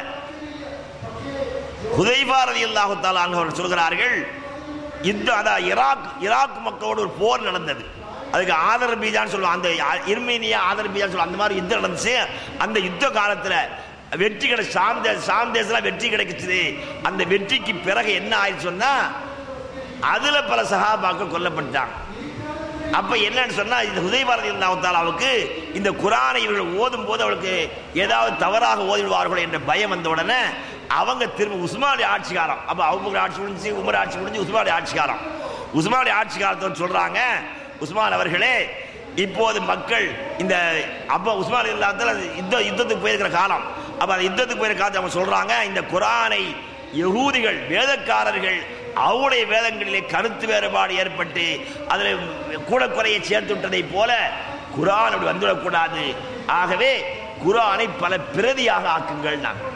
ஹுதைபா ரலியல்லாஹு தஆலா அன்ஹு அவர்கள் சொல்கிறார்கள் இந்த அதான் ஈராக் ஈராக் மக்களோடு ஒரு போர் நடந்தது அதுக்கு ஆதர் பீஜான்னு சொல்லுவாங்க அந்த இர்மீனியா ஆதர் பீஜான்னு சொல்லுவாங்க அந்த மாதிரி யுத்தம் நடந்துச்சு அந்த யுத்த காலத்தில் வெற்றி கிடை சாம் தேச சாம் தேசத்தில் வெற்றி கிடைக்குச்சு அந்த வெற்றிக்கு பிறகு என்ன ஆயிடுச்சு சொன்னா அதுல பல சகாபாக்கள் கொல்லப்பட்டாங்க அப்ப என்னன்னு சொன்னா இந்த ஹுதைபாரதி அல்லாவுக்கு இந்த குரானை இவர்கள் ஓதும் போது அவளுக்கு ஏதாவது தவறாக ஓதிடுவார்கள் என்ற பயம் வந்த உடனே அவங்க திரும்ப உஸ்மானுடைய ஆட்சி காலம் அப்ப அவங்க ஆட்சி முடிஞ்சு உமர் ஆட்சி முடிஞ்சு உஸ்மானுடைய ஆட்சி காலம் உஸ்மானுடைய ஆட்சி காலத்தை சொல்றாங்க உஸ்மான் அவர்களே இப்போது மக்கள் இந்த அப்ப உஸ்மான் இல்லாத யுத்த யுத்தத்துக்கு போயிருக்கிற காலம் அப்ப அந்த யுத்தத்துக்கு போயிருக்கிற காலத்தை அவங்க சொல்றாங்க இந்த குரானை யகூதிகள் வேதக்காரர்கள் அவருடைய வேதங்களிலே கருத்து வேறுபாடு ஏற்பட்டு அதில் கூட குறையை சேர்த்து விட்டதை போல குரான் அப்படி வந்துவிடக்கூடாது ஆகவே குரானை பல பிரதியாக ஆக்குங்கள் நாங்கள்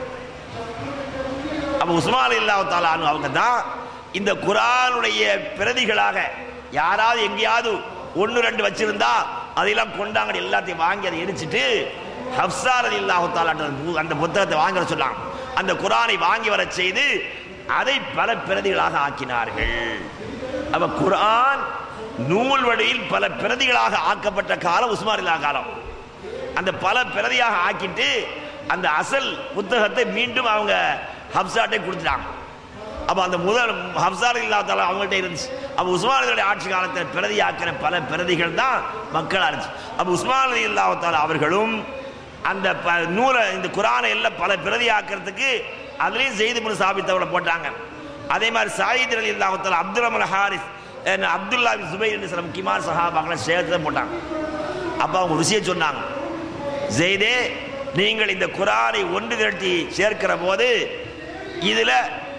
அப்ப உஸ்மான் இல்லாத்தாலு அவங்க தான் இந்த குரானுடைய பிரதிகளாக யாராவது எங்கேயாவது ஒன்று ரெண்டு வச்சிருந்தா அதெல்லாம் கொண்டாங்க எல்லாத்தையும் வாங்கி அதை எரிச்சிட்டு ஹப்சார் அலி அந்த புத்தகத்தை வாங்க சொன்னாங்க அந்த குரானை வாங்கி வர செய்து அதை பல பிரதிகளாக ஆக்கினார்கள் அப்ப குரான் நூல் வழியில் பல பிரதிகளாக ஆக்கப்பட்ட காலம் உஸ்மான் இல்லா காலம் அந்த பல பிரதியாக ஆக்கிட்டு அந்த அசல் புத்தகத்தை மீண்டும் அவங்க ஹப்சாட்டை கொடுத்துட்டாங்க அப்போ அந்த முதல் ஹப்சார் இல்லாதால அவங்கள்ட்ட இருந்துச்சு அப்போ உஸ்மானுடைய ஆட்சி காலத்தில் பிரதியாக்கிற பல பிரதிகள் தான் மக்களாக இருந்துச்சு அப்போ உஸ்மான் அலி இல்லாத்தால அவர்களும் அந்த ப நூலை இந்த குரானை எல்லாம் பல பிரதியாக்கிறதுக்கு அதுலேயும் செய்தி பண்ணி சாபித்தவளை போட்டாங்க அதே மாதிரி சாயித் அலி இல்லாத்தால அப்துல் ரஹ்மான் ஹாரிஸ் அப்துல்லா சுபை என்று சில முக்கியமான சகாபாக்களை சேர்த்து தான் போட்டாங்க அப்போ அவங்க ஒரு விஷயம் சொன்னாங்க ஜெய்தே நீங்கள் இந்த குரானை ஒன்று திரட்டி சேர்க்கிற போது இதுல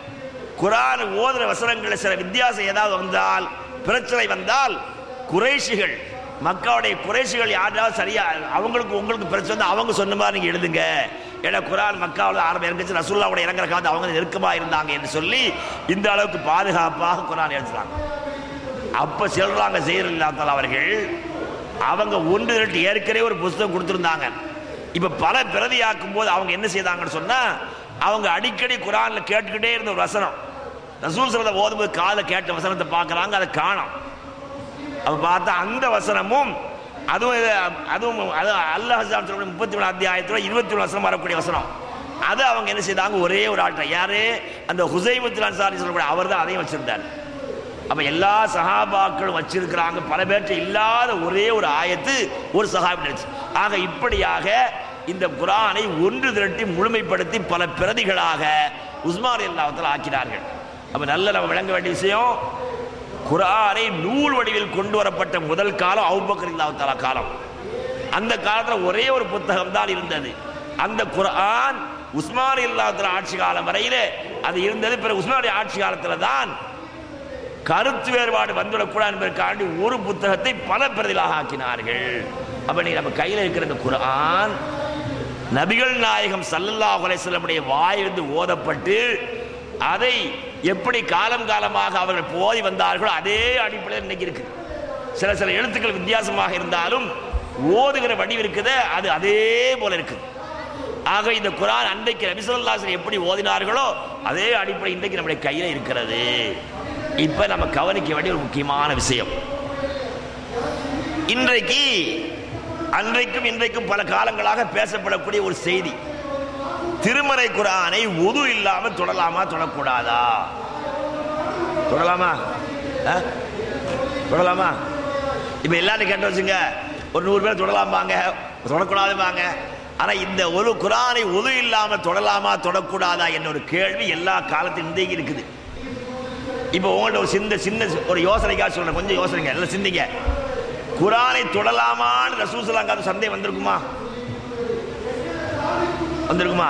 குரான் ஓதுற வசனங்களில் சில வித்தியாசம் ஏதாவது வந்தால் பிரச்சனை வந்தால் குறைஷிகள் மக்களுடைய குறைஷிகள் யாராவது சரியா அவங்களுக்கு உங்களுக்கு பிரச்சனை வந்தா அவங்க சொன்ன மாதிரி நீங்க எழுதுங்க ஏன்னா குரான் மக்காவில் ஆரம்பம் இறங்குச்சு ரசூல்லாவோட இறங்குற காலத்து அவங்க நெருக்கமாக இருந்தாங்க என்று சொல்லி இந்த அளவுக்கு பாதுகாப்பாக குரான் எழுதுறாங்க அப்ப சொல்றாங்க செய்யறாங்க அவர்கள் அவங்க ஒன்று திரட்டி ஏற்கனவே ஒரு புஸ்தகம் கொடுத்துருந்தாங்க இப்ப பல பிரதியாக்கும் போது அவங்க என்ன செய்தாங்கன்னு சொன்னா அவங்க அடிக்கடி குரான்ல கேட்டுக்கிட்டே இருந்த ஒரு வசனம் ரசூல் சலத்தை ஓதும்போது காலை கேட்ட வசனத்தை பார்க்கறாங்க அதை காணும் அப்ப பார்த்தா அந்த வசனமும் அதுவும் இது- அதுவும் அது அல்லாஹ் சொல்ற முப்பத்தி மூணு அத்தியாயத்தில் இருபத்தி மூணு வசனம் வரக்கூடிய வசனம் அதை அவங்க என்ன செய்தாங்க ஒரே ஒரு ஆட்டம் யாரு அந்த ஹுசைமுத்துல் அன்சாரி சொல்லக்கூடிய அவர் தான் அதையும் வச்சிருந்தார் அப்ப எல்லா சஹாபாக்களும் வச்சிருக்கிறாங்க பல பேர்ட்ட இல்லாத ஒரே ஒரு ஆயத்து ஒரு சஹாபி நினைச்சு ஆக இப்படியாக இந்த குரானை ஒன்று திரட்டி முழுமைப்படுத்தி பல பிரதிகளாக உஸ்மான் எல்லாத்தில் ஆக்கினார்கள் அப்ப நல்ல நம்ம விளங்க வேண்டிய விஷயம் குரானை நூல் வடிவில் கொண்டு வரப்பட்ட முதல் காலம் அவுபக்கர் இல்லாத்தாலா காலம் அந்த காலத்தில் ஒரே ஒரு புத்தகம் தான் இருந்தது அந்த குர்ஆன் உஸ்மான் இல்லாத்துல ஆட்சி காலம் வரையிலே அது இருந்தது பிறகு உஸ்மானுடைய ஆட்சி காலத்தில் தான் கருத்து வேறுபாடு வந்துவிடக்கூடாது என்பதற்காண்டி ஒரு புத்தகத்தை பல பிரதிகளாக ஆக்கினார்கள் அப்ப நீ நம்ம கையில் இருக்கிற இந்த குர்ஆன் நபிகள் நாயகம் சல்லல்லாஹு அலைஹி வஸல்லமுடைய வாயிலிருந்து ஓதப்பட்டு அதை எப்படி காலம் காலமாக அவர்கள் போதி வந்தார்களோ அதே அடிப்படையில் இன்னைக்கு இருக்கு சில சில எழுத்துக்கள் வித்தியாசமாக இருந்தாலும் ஓதுகிற வடிவு இருக்குது அது அதே போல இருக்குது ஆக இந்த குரான் அன்றைக்கு நபி ஸல்லல்லாஹு அலைஹி வஸல்லம் எப்படி ஓதினார்களோ அதே அடிப்படை இன்றைக்கு நம்முடைய கையில இருக்கிறது இப்ப நம்ம கவனிக்க வேண்டிய ஒரு முக்கியமான விஷயம் இன்றைக்கு அன்றைக்கும் இன்றைக்கும் பல காலங்களாக பேசப்படக்கூடிய ஒரு செய்தி திருமறை குரானை உது இல்லாம தொடலாமா தொடக்கூடாதா தொடலாமா ஆ? தொடலாமா இப்ப எல்லாரும் கேட்டு வச்சுங்க ஒரு நூறு பேர் தொடலாமாங்க தொடக்கூடாதுமாங்க ஆனா இந்த ஒரு குரானை உது இல்லாம தொடலாமா தொடக்கூடாதா என்ற ஒரு கேள்வி எல்லா காலத்திலும் இன்றைக்கு இருக்குது இப்போ உங்கள்ட்ட ஒரு சின்ன சின்ன ஒரு யோசனைக்காக சொல்றேன் கொஞ்சம் யோசனைங்க எல்லாம் சிந்திங்க குரானை தொடலாமான்னு ரசூசலாங்க சந்தேகம் வந்திருக்குமா வந்திருக்குமா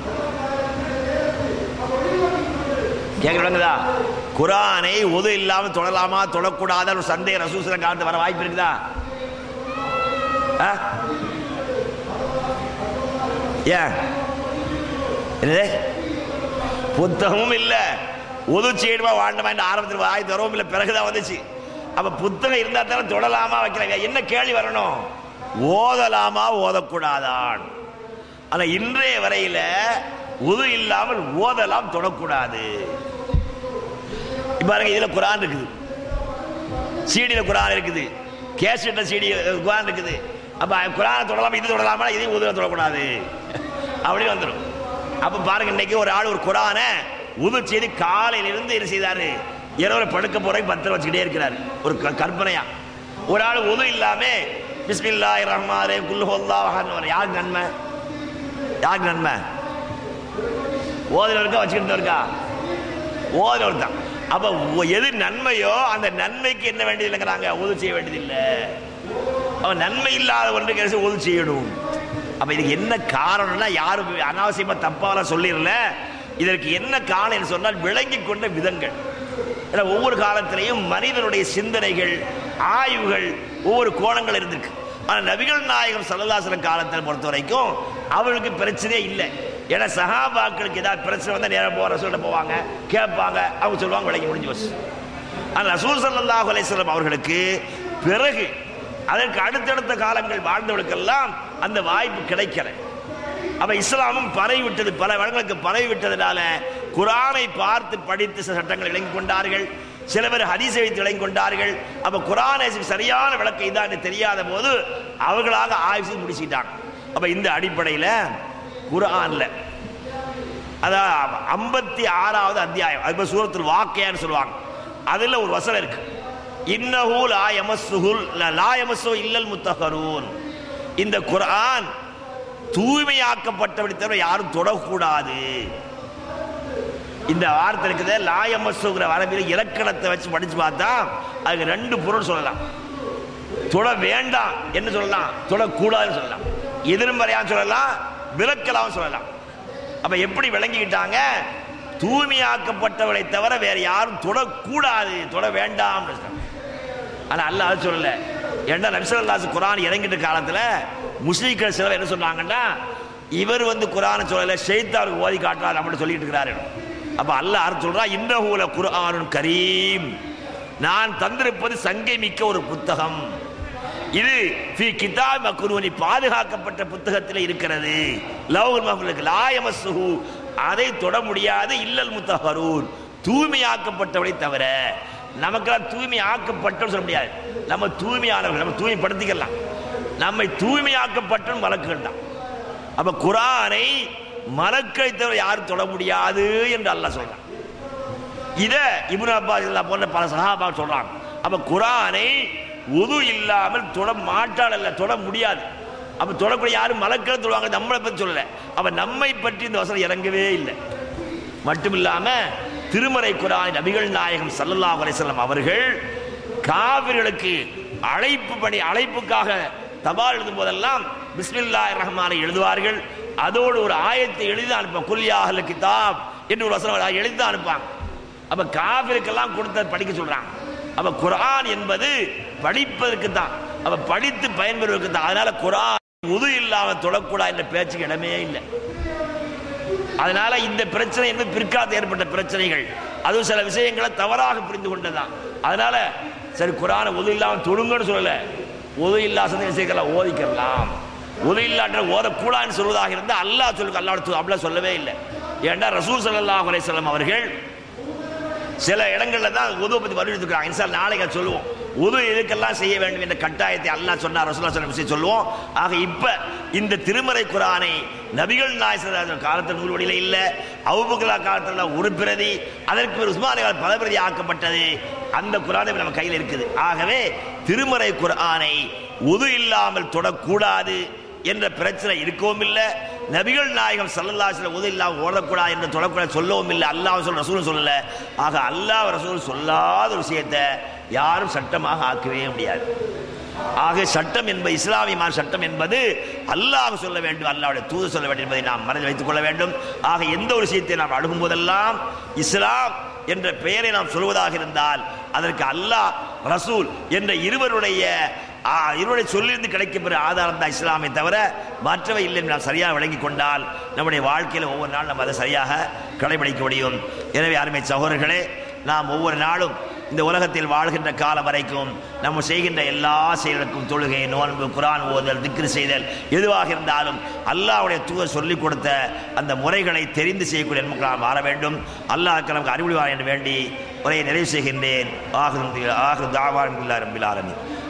கேட்குறாங்கதா குரானை உது இல்லாம தொடலாமா தொடக்கூடாத ஒரு சந்தேகம் ரசூசலம் காலத்து வர வாய்ப்பு இருக்குதா ஆ? ஏன் என்னது புத்தகமும் இல்ல உது செய்யணுமா வாண்டமா என்று ஆரம்பத்தில் வாய் தரவும் இல்லை பிறகுதான் வந்துச்சு அப்ப புத்தகம் இருந்தா தானே தொடலாமா வைக்கிறாங்க என்ன கேள்வி வரணும் ஓதலாமா ஓதக்கூடாதான் ஆனா இன்றைய வரையில உது இல்லாமல் ஓதலாம் தொடக்கூடாது இப்ப பாருங்க இதுல குரான் இருக்குது சீடியில குரான் இருக்குது கேசட்ல சீடி குரான் இருக்குது அப்ப குரானை தொடலாமா இது தொடலாமா இதையும் உதுல தொடக்கூடாது அப்படி வந்துடும் அப்ப பாருங்க இன்னைக்கு ஒரு ஆள் ஒரு குரானை உது செய்து காலையில இருந்து என்ன செய்தாரு இரவு படுக்க போற பத்திர வச்சுக்கிட்டே இருக்கிறாரு ஒரு க- கற்பனையா ஒரு ஆள் உது இல்லாம பிஸ்மில்லாஹிர் ரஹ்மான் ரஹீம் குல் ஹுவல்லாஹ் யாருக்கு நன்மை யாருக்கு நன்மை ஓதுல இருக்கா வச்சுக்கிட்டு இருக்கா ஓதுல தான் அப்ப ஒ- எது நன்மையோ அந்த நன்மைக்கு என்ன வேண்டியதில்லைங்கிறாங்க உதவி செய்ய வேண்டியதில்லை அவன் நன்மை இல்லாத ஒன்று கிடைச்சு உதவி செய்யணும் அப்ப இதுக்கு என்ன காரணம்னா யாரும் அனாவசியமா தப்பால சொல்லிடல இதற்கு என்ன காரணம் என்று சொன்னால் விளங்கி கொண்ட விதங்கள் ஏன்னா ஒவ்வொரு காலத்திலையும் மனிதனுடைய சிந்தனைகள் ஆய்வுகள் ஒவ்வொரு கோணங்கள் இருந்திருக்கு ஆனா நபிகள் நாயகம் சல்லல்லாசலம் காலத்தில் பொறுத்த வரைக்கும் அவர்களுக்கு பிரச்சனையே இல்லை ஏன்னா சஹாபாக்களுக்கு ஏதாவது பிரச்சனை வந்தா நேரம் போற சொல்லிட்டு போவாங்க கேட்பாங்க அவங்க சொல்லுவாங்க விளங்கி முடிஞ்சு போச்சு ஆனால் ரசூல் ஸல்லல்லாஹு அலைஹி வஸல்லம் அவர்களுக்கு பிறகு அதற்கு அடுத்தடுத்த காலங்கள் வாழ்ந்தவர்களுக்கெல்லாம் அந்த வாய்ப்பு கிடைக்கல அப்ப இஸ்லாமும் பரவி விட்டது பல வருடங்களுக்கு பரவி விட்டதுனால குரானை பார்த்து படித்து சில சட்டங்களை விளங்கி கொண்டார்கள் சில பேர் ஹதீஸை வைத்து விளங்கி கொண்டார்கள் அப்ப குரானை சரியான விளக்கம் இதான் என்று தெரியாத போது அவர்களாக ஆய்வு செய்து முடிச்சிட்டாங்க அப்ப இந்த அடிப்படையில் குரான்ல அதான் ஐம்பத்தி ஆறாவது அத்தியாயம் அது பேர் சூரத்துல் வாக்கையான்னு சொல்லுவாங்க அதுல ஒரு வசனம் இருக்கு இன்னஹு லா யமஸ்ஸுஹுல் லா யமஸ்ஸு இல்லல் முத்தஹரூன் இந்த குர்ஆன் தூய்மையாக்கப்பட்டவரை தவிர யாரும் தொடக்கூடாது இந்த வார்த்தை இருக்குது லாயமசுங்கிற வரம்பில் இலக்கணத்தை வச்சு படிச்சு பார்த்தா அதுக்கு ரெண்டு பொருள் சொல்லலாம் தொட வேண்டாம் என்ன சொல்லலாம் தொடக்கூடாதுன்னு சொல்லலாம் எதிர்மறையாக சொல்லலாம் விலக்கலாம் சொல்லலாம் அப்ப எப்படி விளங்கிக்கிட்டாங்க தூய்மையாக்கப்பட்டவளை தவிர வேற யாரும் தொடக்கூடாது தொட வேண்டாம் ஆனா அல்லாஹ் அது சொல்லல ஏன்னா நபிசல்லாஸ் குரான் இறங்கிட்ட காலத்துல முஸ்லீம்கள் சிலர் என்ன சொன்னாங்கன்னா இவர் வந்து குரானை சொல்லல ஷெய்தாருக்கு ஓதி காட்டுறாரு அப்படின்னு சொல்லிட்டு இருக்கிறாரு அப்ப அல்லாஹ் அர்த்தம் சொல்றா இன்னஹூல குர்ஆனுன் கரீம் நான் தந்திருப்பது சங்கை மிக்க ஒரு புத்தகம் இது ஃபி கிதாப் மக்ரூனி பாதுகாக்கப்பட்ட புத்தகத்தில் இருக்கிறது லவ்ஹுல் மஹ்ஃபூலுக்கு லா யமஸ்ஸுஹு அதை தொட முடியாது இல்லல் முத்தஹரூன் தூய்மையாக்கப்பட்டவரை தவிர நமக்கெல்லாம் தூய்மை ஆக்கப்பட்டோம் சொல்ல முடியாது நம்ம தூய்மையானவர்கள் நம்ம தூய்மைப்படுத்திக்கலாம் நம்மை தூய்மையாக்கப்பட்டோம் வழக்குகள் தான் அப்ப குரானை மலக்களை தவிர யாரும் தொட முடியாது என்று அல்லாஹ் சொல்றான் இத இப்னு அப்பாஸ் இதெல்லாம் போன்ற பல சஹாபா சொல்றாங்க அப்ப குரானை உது இல்லாமல் தொட மாட்டாள் அல்ல தொட முடியாது அப்ப தொடக்கூடிய யாரும் மலக்களை தொடுவாங்க நம்மளை பத்தி சொல்லல அப்ப நம்மை பற்றி இந்த வசனம் இறங்கவே இல்லை மட்டும் இல்லாம திருமறை குரான் நபிகள் நாயகம் ஸல்லல்லாஹு அலைஹி வஸல்லம் அவர்கள் காவிர்களுக்கு அழைப்பு பணி அழைப்புக்காக தபால் எழுதும் போதெல்லாம் பிஸ்மில்லாஹிர் ரஹ்மானை எழுதுவார்கள் அதோடு ஒரு ஆயத்தை எழுதி அனுப்பாங்க குல்யாஹல் கிதாப் என்று ஒரு வசனம் எழுதி தான் அனுப்பாங்க அப்ப காவிருக்கெல்லாம் கொடுத்த படிக்க சொல்றாங்க அப்ப குர்ஆன் என்பது படிப்பதற்கு தான் அப்ப படித்து பயன்பெறுவதற்கு தான் அதனால குர்ஆன் உது இல்லாம தொடக்கூடாது என்ற பேச்சுக்கு இடமே இல்லை அதனால இந்த பிரச்சனை என்பது பிற்காலத்தில் ஏற்பட்ட பிரச்சனைகள் அதுவும் சில விஷயங்களை தவறாக புரிந்து கொண்டதான் அதனால சரி குரான உது இல்லாம தொடுங்கன்னு சொல்லல உது இல்லாத விஷயங்களை ஓதிக்கலாம் உது இல்லாட்ட ஓதக்கூடாதுன்னு சொல்வதாக இருந்தால் அல்லாஹ் சொல்லுங்க அல்லாஹ் அப்படிலாம் சொல்லவே இல்லை ஏன்டா ரசூல் ஸல்லல்லாஹு அலைஹி வஸல்லம் அவர்கள் சில இடங்கள்ல தான் உதவு பத்தி வலியுறுத்திருக்காங்க இன்சால் நாளைக்கு அதை சொல்லுவோம் உது இதுக்கெல்லாம் செய்ய வேண்டும் என்ற கட்டாயத்தை அல்லாஹ் சொன்னார் ரசூல்லா சொன்ன விஷயம் சொல்லுவோம் ஆக இப்ப இந்த திருமறை குரானை நபிகள் நாயசர் காலத்தில் நூல் வழியில இல்ல அவுபக்கலா காலத்தில் ஒரு பிரதி அதற்கு பிறகு உஸ்மானிய கால பல பிரதி ஆக்கப்பட்டது அந்த குரானை இப்ப நம்ம கையில் இருக்குது ஆகவே திருமறை குரானை உது இல்லாமல் தொடக்கூடாது என்ற பிரச்சனை இருக்கவும் இல்லை நபிகள் நாயகம் சல்லல்லாஹு உதவி இல்லாம ஓடக்கூடாது என்று தொடக்கூடாது சொல்லவும் இல்லை அல்லாஹ் சொல்ல ரசூல் சொல்லல ஆக அல்லாஹ் ரசூல் சொல்லாத ஒரு விஷயத்தை யாரும் சட்டமாக ஆக்கவே முடியாது ஆக சட்டம் என்பது இஸ்லாமியமான சட்டம் என்பது அல்லாஹ் சொல்ல வேண்டும் அல்லாஹ்வுடைய தூது சொல்ல வேண்டும் என்பதை நாம் மனதில் வைத்துக் கொள்ள வேண்டும் ஆக எந்த ஒரு விஷயத்தை நாம் அணுகும் போதெல்லாம் இஸ்லாம் என்ற பெயரை நாம் சொல்வதாக இருந்தால் அதற்கு அல்லாஹ் ரசூல் என்ற இருவருடைய ஆ, இருவருடைய சொல்லிருந்து கிடைக்கப்பெற ஆதாரம் தான் இஸ்லாமை தவிர மற்றவை இல்லை என்று நாம் சரியாக விளங்கிக் கொண்டால் நம்முடைய வாழ்க்கையில் ஒவ்வொரு நாளும் நம்ம அதை சரியாக கடைபிடிக்க முடியும் எனவே அருமை சகோதரர்களே நாம் ஒவ்வொரு நாளும் இந்த உலகத்தில் வாழ்கின்ற காலம் வரைக்கும் நம்ம செய்கின்ற எல்லா செயலுக்கும் தொழுகை நோன்பு குரான் ஓதல் திக்ரு செய்தல் எதுவாக இருந்தாலும் அல்லாஹ்வுடைய தூதர் சொல்லிக் கொடுத்த அந்த முறைகளை தெரிந்து செய்யக்கூடிய மக்களாக மாற வேண்டும் அல்லாஹ் நமக்கு அறிவுறுவார் என்று வேண்டி உரையை நிறைவு செய்கின்றேன் ஆகு ஆகு தாவான் ரம்பில் ஆலமீன்